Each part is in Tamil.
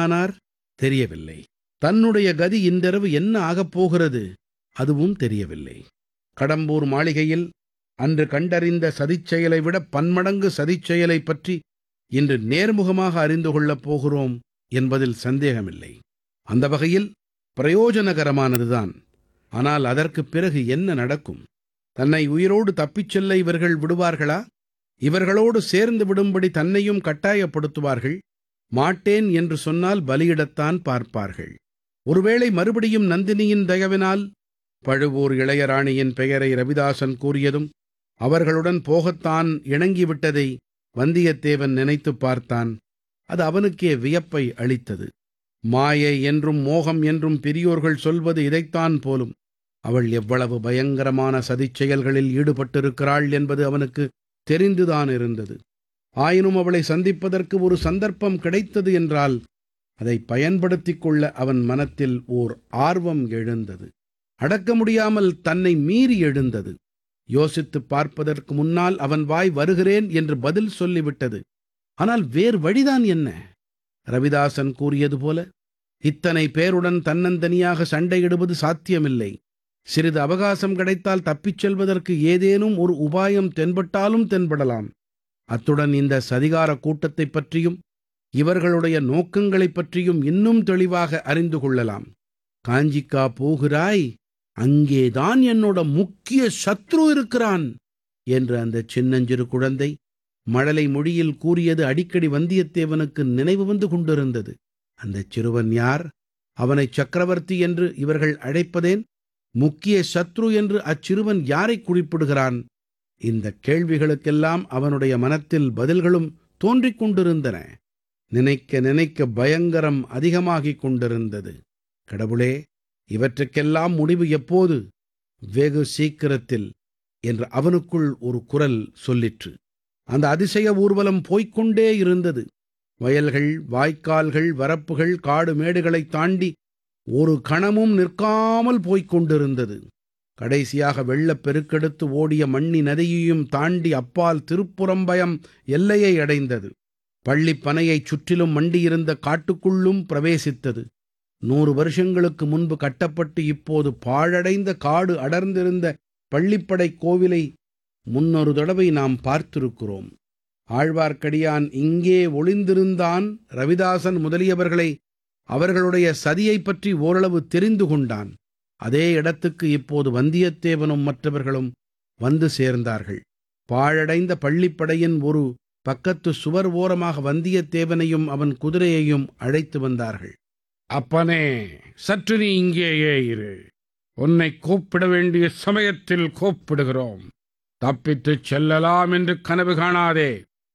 ஆனார் தெரியவில்லை தன்னுடைய கதி இன்றிரவு என்ன ஆகப் போகிறது அதுவும் தெரியவில்லை கடம்பூர் மாளிகையில் அன்று கண்டறிந்த சதிச்செயலை விட பன்மடங்கு சதிச்செயலைப் பற்றி இன்று நேர்முகமாக அறிந்து கொள்ளப் போகிறோம் என்பதில் சந்தேகமில்லை அந்த வகையில் பிரயோஜனகரமானதுதான் ஆனால் அதற்குப் பிறகு என்ன நடக்கும் தன்னை உயிரோடு தப்பிச் செல்ல இவர்கள் விடுவார்களா இவர்களோடு சேர்ந்து விடும்படி தன்னையும் கட்டாயப்படுத்துவார்கள் மாட்டேன் என்று சொன்னால் பலியிடத்தான் பார்ப்பார்கள் ஒருவேளை மறுபடியும் நந்தினியின் தயவினால் பழுவூர் இளையராணியின் பெயரை ரவிதாசன் கூறியதும் அவர்களுடன் போகத்தான் இணங்கிவிட்டதை வந்தியத்தேவன் நினைத்துப் பார்த்தான் அது அவனுக்கே வியப்பை அளித்தது மாயை என்றும் மோகம் என்றும் பெரியோர்கள் சொல்வது இதைத்தான் போலும் அவள் எவ்வளவு பயங்கரமான சதிச்செயல்களில் ஈடுபட்டிருக்கிறாள் என்பது அவனுக்கு தெரிந்துதான் இருந்தது ஆயினும் அவளை சந்திப்பதற்கு ஒரு சந்தர்ப்பம் கிடைத்தது என்றால் அதை பயன்படுத்திக் கொள்ள அவன் மனத்தில் ஓர் ஆர்வம் எழுந்தது அடக்க முடியாமல் தன்னை மீறி எழுந்தது யோசித்துப் பார்ப்பதற்கு முன்னால் அவன் வாய் வருகிறேன் என்று பதில் சொல்லிவிட்டது ஆனால் வேறு வழிதான் என்ன ரவிதாசன் கூறியது போல இத்தனை பேருடன் தன்னந்தனியாக சண்டையிடுவது சாத்தியமில்லை சிறிது அவகாசம் கிடைத்தால் தப்பிச் செல்வதற்கு ஏதேனும் ஒரு உபாயம் தென்பட்டாலும் தென்படலாம் அத்துடன் இந்த சதிகார கூட்டத்தைப் பற்றியும் இவர்களுடைய நோக்கங்களைப் பற்றியும் இன்னும் தெளிவாக அறிந்து கொள்ளலாம் காஞ்சிக்கா போகிறாய் அங்கேதான் என்னோட முக்கிய சத்ரு இருக்கிறான் என்று அந்த சின்னஞ்சிறு குழந்தை மழலை மொழியில் கூறியது அடிக்கடி வந்தியத்தேவனுக்கு நினைவு வந்து கொண்டிருந்தது அந்தச் சிறுவன் யார் அவனை சக்கரவர்த்தி என்று இவர்கள் அழைப்பதேன் முக்கிய சத்ரு என்று அச்சிறுவன் யாரை குறிப்பிடுகிறான் இந்த கேள்விகளுக்கெல்லாம் அவனுடைய மனத்தில் பதில்களும் தோன்றிக் கொண்டிருந்தன நினைக்க நினைக்க பயங்கரம் அதிகமாகிக் கொண்டிருந்தது கடவுளே இவற்றுக்கெல்லாம் முடிவு எப்போது வெகு சீக்கிரத்தில் என்று அவனுக்குள் ஒரு குரல் சொல்லிற்று அந்த அதிசய ஊர்வலம் போய்க்கொண்டே இருந்தது வயல்கள் வாய்க்கால்கள் வரப்புகள் காடு மேடுகளைத் தாண்டி ஒரு கணமும் நிற்காமல் போய்க் கொண்டிருந்தது கடைசியாக வெள்ளப் பெருக்கெடுத்து ஓடிய மண்ணி நதியையும் தாண்டி அப்பால் திருப்புறம்பயம் எல்லையை அடைந்தது பள்ளிப் பனையைச் சுற்றிலும் மண்டியிருந்த காட்டுக்குள்ளும் பிரவேசித்தது நூறு வருஷங்களுக்கு முன்பு கட்டப்பட்டு இப்போது பாழடைந்த காடு அடர்ந்திருந்த பள்ளிப்படை கோவிலை முன்னொரு தடவை நாம் பார்த்திருக்கிறோம் ஆழ்வார்க்கடியான் இங்கே ஒளிந்திருந்தான் ரவிதாசன் முதலியவர்களை அவர்களுடைய சதியைப் பற்றி ஓரளவு தெரிந்து கொண்டான் அதே இடத்துக்கு இப்போது வந்தியத்தேவனும் மற்றவர்களும் வந்து சேர்ந்தார்கள் பாழடைந்த பள்ளிப்படையின் ஒரு பக்கத்து சுவர் ஓரமாக வந்தியத்தேவனையும் அவன் குதிரையையும் அழைத்து வந்தார்கள் அப்பனே சற்று நீ இங்கேயே இரு உன்னை கூப்பிட வேண்டிய சமயத்தில் கூப்பிடுகிறோம் தப்பித்துச் செல்லலாம் என்று கனவு காணாதே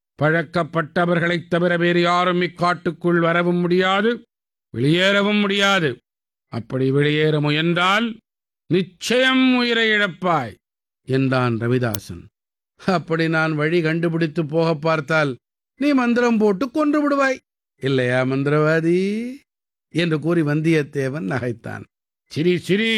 பழக்கப்பட்டவர்களைத் தவிர வேறு யாரும் இக்காட்டுக்குள் வரவும் முடியாது வெளியேறவும் முடியாது அப்படி வெளியேற முயன்றால் நிச்சயம் உயிரை இழப்பாய் என்றான் ரவிதாசன் அப்படி நான் வழி கண்டுபிடித்து போக பார்த்தால் நீ மந்திரம் போட்டு கொன்று விடுவாய் இல்லையா மந்திரவாதி என்று கூறி வந்தியத்தேவன் நகைத்தான் சிரி சிரி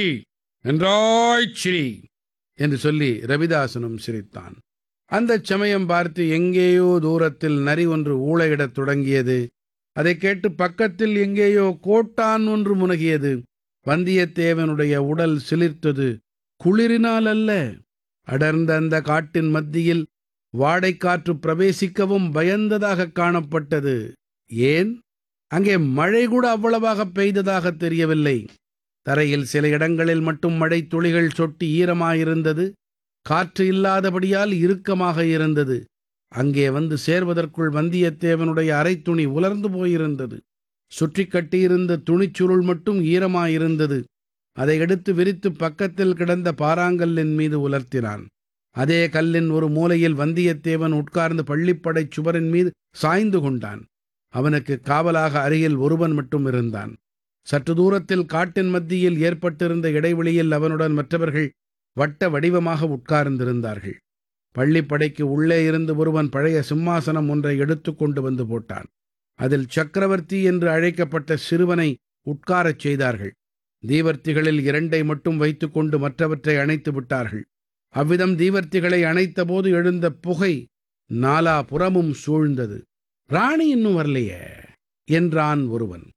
என்றாய் சிரி என்று சொல்லி ரவிதாசனும் சிரித்தான் அந்தச் சமயம் பார்த்து எங்கேயோ தூரத்தில் நரி ஒன்று ஊளையிடத் தொடங்கியது அதைக் கேட்டு பக்கத்தில் எங்கேயோ கோட்டான் ஒன்று முனகியது வந்தியத்தேவனுடைய உடல் சிலிர்த்தது குளிரினால் அல்ல அடர்ந்த அந்த காட்டின் மத்தியில் வாடைக்காற்று பிரவேசிக்கவும் பயந்ததாக காணப்பட்டது ஏன் அங்கே மழை கூட அவ்வளவாக பெய்ததாக தெரியவில்லை தரையில் சில இடங்களில் மட்டும் மழை துளிகள் சொட்டி ஈரமாயிருந்தது காற்று இல்லாதபடியால் இறுக்கமாக இருந்தது அங்கே வந்து சேர்வதற்குள் வந்தியத்தேவனுடைய அரைத்துணி உலர்ந்து போயிருந்தது சுற்றி கட்டியிருந்த துணிச்சுருள் மட்டும் ஈரமாயிருந்தது அதை எடுத்து விரித்து பக்கத்தில் கிடந்த பாறாங்கல்லின் மீது உலர்த்தினான் அதே கல்லின் ஒரு மூலையில் வந்தியத்தேவன் உட்கார்ந்து பள்ளிப்படைச் சுவரின் மீது சாய்ந்து கொண்டான் அவனுக்கு காவலாக அருகில் ஒருவன் மட்டும் இருந்தான் சற்று தூரத்தில் காட்டின் மத்தியில் ஏற்பட்டிருந்த இடைவெளியில் அவனுடன் மற்றவர்கள் வட்ட வடிவமாக உட்கார்ந்திருந்தார்கள் பள்ளிப்படைக்கு உள்ளே இருந்து ஒருவன் பழைய சிம்மாசனம் ஒன்றை எடுத்து கொண்டு வந்து போட்டான் அதில் சக்கரவர்த்தி என்று அழைக்கப்பட்ட சிறுவனை உட்காரச் செய்தார்கள் தீவர்த்திகளில் இரண்டை மட்டும் வைத்துக்கொண்டு மற்றவற்றை அணைத்து விட்டார்கள் அவ்விதம் தீவர்த்திகளை அணைத்தபோது எழுந்த புகை நாலா புறமும் சூழ்ந்தது ராணி இன்னும் வரலையே என்றான் ஒருவன்